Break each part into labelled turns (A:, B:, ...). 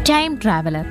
A: time traveller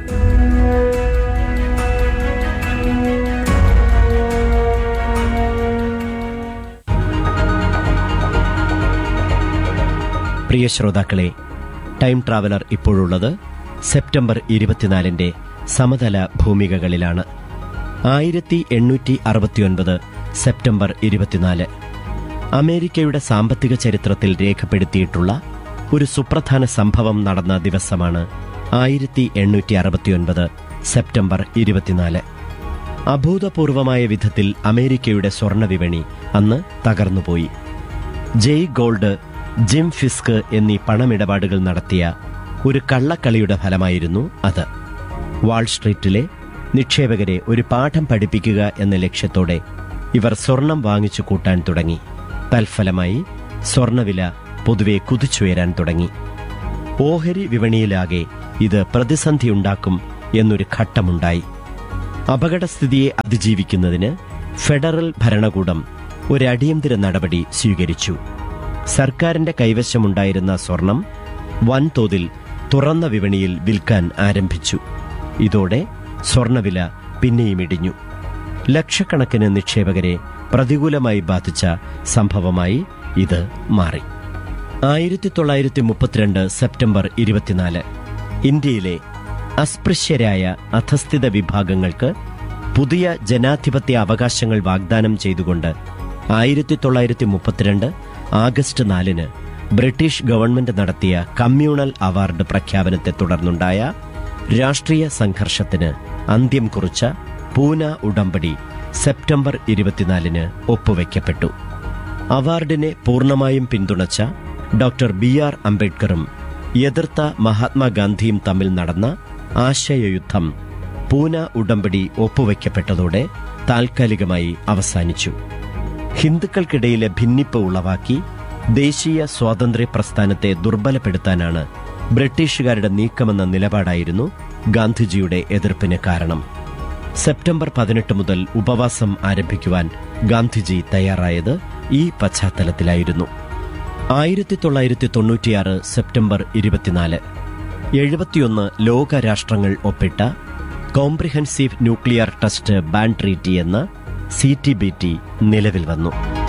B: പ്രിയ ശ്രോതാക്കളെ time traveller ഇപ്പോഴുള്ളത് സെപ്റ്റംബർ ഇരുപത്തിനാലിന്റെ സമതല ഭൂമികകളിലാണ് ആയിരത്തി എണ്ണൂറ്റി അറുപത്തിയൊൻപത് സെപ്റ്റംബർ ഇരുപത്തിനാല് അമേരിക്കയുടെ സാമ്പത്തിക ചരിത്രത്തിൽ രേഖപ്പെടുത്തിയിട്ടുള്ള ഒരു സുപ്രധാന സംഭവം നടന്ന ദിവസമാണ് ആയിരത്തി എണ്ണൂറ്റി അറുപത്തിയൊൻപത് സെപ്റ്റംബർ ഇരുപത്തിനാല് അഭൂതപൂർവമായ വിധത്തിൽ അമേരിക്കയുടെ സ്വർണ്ണവിപണി അന്ന് തകർന്നുപോയി ജെയ് ഗോൾഡ് ജിം ഫിസ്ക് എന്നീ പണമിടപാടുകൾ നടത്തിയ ഒരു കള്ളക്കളിയുടെ ഫലമായിരുന്നു അത് വാൾ സ്ട്രീറ്റിലെ നിക്ഷേപകരെ ഒരു പാഠം പഠിപ്പിക്കുക എന്ന ലക്ഷ്യത്തോടെ ഇവർ സ്വർണം വാങ്ങിച്ചു കൂട്ടാൻ തുടങ്ങി തൽഫലമായി സ്വർണവില പൊതുവെ കുതിച്ചുയരാൻ തുടങ്ങി ഓഹരി വിപണിയിലാകെ ഇത് പ്രതിസന്ധിയുണ്ടാക്കും എന്നൊരു ഘട്ടമുണ്ടായി അപകടസ്ഥിതിയെ അതിജീവിക്കുന്നതിന് ഫെഡറൽ ഭരണകൂടം ഒരു അടിയന്തര നടപടി സ്വീകരിച്ചു സർക്കാരിന്റെ കൈവശമുണ്ടായിരുന്ന സ്വർണം വൻതോതിൽ തുറന്ന വിപണിയിൽ വിൽക്കാൻ ആരംഭിച്ചു ഇതോടെ സ്വർണവില പിന്നെയും ഇടിഞ്ഞു ലക്ഷക്കണക്കിന് നിക്ഷേപകരെ പ്രതികൂലമായി ബാധിച്ച സംഭവമായി ഇത് മാറി ആയിരത്തി തൊള്ളായിരത്തി മുപ്പത്തിരണ്ട് സെപ്റ്റംബർ ഇരുപത്തിനാല് ഇന്ത്യയിലെ അസ്പൃശ്യരായ അധസ്ഥിത വിഭാഗങ്ങൾക്ക് പുതിയ ജനാധിപത്യ അവകാശങ്ങൾ വാഗ്ദാനം ചെയ്തുകൊണ്ട് ആയിരത്തി തൊള്ളായിരത്തി മുപ്പത്തിരണ്ട് ആഗസ്റ്റ് നാലിന് ബ്രിട്ടീഷ് ഗവൺമെന്റ് നടത്തിയ കമ്മ്യൂണൽ അവാർഡ് പ്രഖ്യാപനത്തെ തുടർന്നുണ്ടായ രാഷ്ട്രീയ സംഘർഷത്തിന് അന്ത്യം കുറിച്ച പൂന ഉടമ്പടി സെപ്റ്റംബർ ഇരുപത്തിനാലിന് ഒപ്പുവെക്കപ്പെട്ടു അവാർഡിനെ പൂർണ്ണമായും പിന്തുണച്ച ഡോക്ടർ ബി ആർ അംബേദ്കറും എതിർത്ത മഹാത്മാഗാന്ധിയും തമ്മിൽ നടന്ന ആശയയുദ്ധം പൂന ഉടമ്പടി ഒപ്പുവെക്കപ്പെട്ടതോടെ താൽക്കാലികമായി അവസാനിച്ചു ഹിന്ദുക്കൾക്കിടയിലെ ഭിന്നിപ്പ് ഉളവാക്കി ദേശീയ സ്വാതന്ത്ര്യ പ്രസ്ഥാനത്തെ ദുർബലപ്പെടുത്താനാണ് ബ്രിട്ടീഷുകാരുടെ നീക്കമെന്ന നിലപാടായിരുന്നു ഗാന്ധിജിയുടെ എതിർപ്പിന് കാരണം സെപ്റ്റംബർ പതിനെട്ട് മുതൽ ഉപവാസം ആരംഭിക്കുവാൻ ഗാന്ധിജി തയ്യാറായത് ഈ പശ്ചാത്തലത്തിലായിരുന്നു ആയിരത്തി തൊള്ളായിരത്തി തൊണ്ണൂറ്റിയാറ് സെപ്റ്റംബർ ഇരുപത്തിനാല് എഴുപത്തിയൊന്ന് ലോക രാഷ്ട്രങ്ങൾ ഒപ്പിട്ട comprehensive nuclear test ban treaty എന്ന സി ടി ബി ടി നിലവിൽ വന്നു